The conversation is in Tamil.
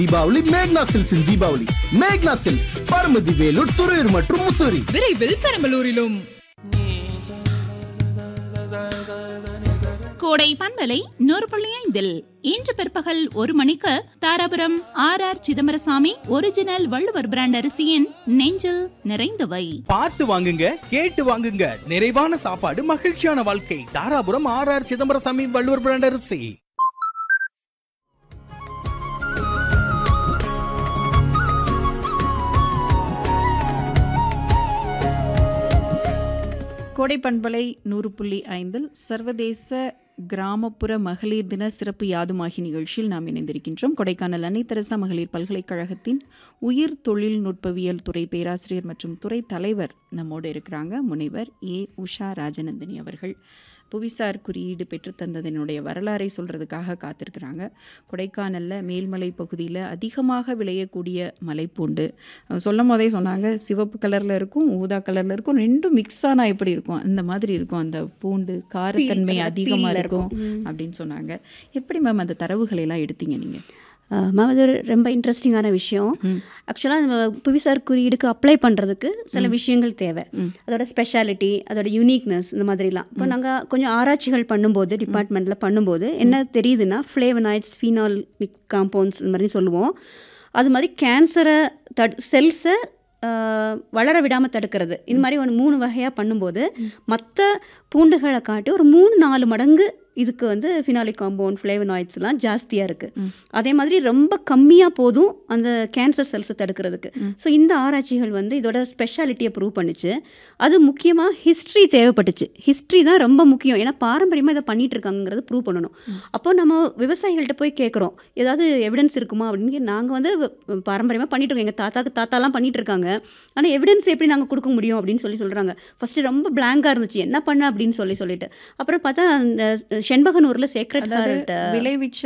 தீபாவளி மேக்னா சில்க்ஸின் தீபாவளி மேக்னா சில்க்ஸ் பரமதி வேலூர் துறையூர் மற்றும் முசூரி விரைவில் பெரம்பலூரிலும் கோடை பண்பலை நூறு புள்ளி ஐந்தில் இன்று பிற்பகல் ஒரு மணிக்கு Dharapuram R R Chidambarasamy original Valluvar brand அரிசியின் நெஞ்சில் நிறைந்தவை பார்த்து வாங்குங்க கேட்டு வாங்குங்க நிறைவான சாப்பாடு மகிழ்ச்சியான வாழ்க்கை Dharapuram R R Chidambarasamy Valluvar brand அரிசி கோடை பண்பலை நூறு புள்ளி ஐந்தில் சர்வதேச கிராமப்புற மகளிர் தின சிறப்பு யாதுமாகி நிகழ்ச்சியில் நாம் இணைந்திருக்கின்றோம் கொடைக்கானல் அன்னை தெரசா மகளிர் பல்கலைக்கழகத்தின் உயிர் தொழில்நுட்பவியல் துறை பேராசிரியர் மற்றும் துறை தலைவர் நம்மோடு இருக்கிறாங்க முனைவர் ஏ உஷா ராஜநந்தினி அவர்கள் புவிசார் குறியீடு பெற்றுத்தந்ததனுடைய வரலாறை சொல்கிறதுக்காக காத்திருக்கிறாங்க கொடைக்கானலில் மேல்மலை பகுதியில் அதிகமாக விளையக்கூடிய மலைப்பூண்டு அவங்க சொல்லும் போதே சொன்னாங்க சிவப்பு கலரில் இருக்கும் ஊதா கலரில் இருக்கும் ரெண்டும் மிக்ஸ் ஆனால் எப்படி இருக்கும் அந்த மாதிரி இருக்கும் அந்த பூண்டு காரத்தன்மை Peel, அதிகமாக peel-ல இருக்கும் இருக்கும். அப்படின்னு சொன்னாங்க எப்படி மேம் அந்த தரவுகளை எல்லாம் எடுத்தீங்க நீங்கள் மேம் அது ஒரு ரொம்ப இன்ட்ரெஸ்டிங்கான விஷயம் ஆக்சுவலாக நம்ம புவிசார் குறியீடுக்கு அப்ளை பண்ணுறதுக்கு சில விஷயங்கள் தேவை அதோட ஸ்பெஷாலிட்டி அதோட யூனிக்னஸ் இந்த மாதிரிலாம் இப்போ நாங்கள் கொஞ்சம் ஆராய்ச்சிகள் பண்ணும்போது டிபார்ட்மெண்ட்டில் பண்ணும்போது என்ன தெரியுதுன்னா ஃப்ளேவனாய்ட்ஸ் ஃபீனாலிக் காம்பவுண்ட்ஸ் இந்த மாதிரி சொல்லுவோம் அது மாதிரி கேன்சரை தட் செல்ஸை வளர விடாமல் தடுக்கிறது இந்த மாதிரி ஒரு மூணு வகையாக பண்ணும்போது மற்ற பூண்டுகளை காட்டி ஒரு மூணு நாலு மடங்கு இதுக்கு வந்து ஃபினாலிக் காம்பவுண்ட் ஃப்ளேவனாய்ட்ஸ்லாம் ஜாஸ்தியாக இருக்குது அதே மாதிரி ரொம்ப கம்மியாக போதும் அந்த கேன்சர் செல்ஸை தடுக்கிறதுக்கு ஸோ இந்த ஆராய்ச்சிகள் வந்து இதோட ஸ்பெஷாலிட்டியை ப்ரூவ் பண்ணுச்சு அது முக்கியமாக ஹிஸ்ட்ரி தேவைப்பட்டுச்சு ஹிஸ்ட்ரி தான் ரொம்ப முக்கியம் ஏன்னா பாரம்பரியமாக இதை பண்ணிட்டு இருக்காங்கிறது ப்ரூவ் பண்ணணும் அப்போ நம்ம விவசாயிகள்கிட்ட போய் கேட்குறோம் ஏதாவது எவிடன்ஸ் இருக்குமா அப்படின்னு நாங்கள் வந்து பாரம்பரியமாக பண்ணிட்டு இருக்கோம் எங்கள் தாத்தாக்கு தாத்தாலாம் பண்ணிட்டு இருக்காங்க ஆனால் எவிடன்ஸ் எப்படி நாங்கள் கொடுக்க முடியும் அப்படின்னு சொல்லி சொல்கிறாங்க ஃபஸ்ட்டு ரொம்ப பிளாங்காக இருந்துச்சு என்ன பண்ண அப்படின்னு சொல்லி சொல்லிட்டு அப்புறம் பார்த்தா அந்த செண்பகனூரில் சேக்ரெட் அதாவது ஹார்ட் விளைவிச்ச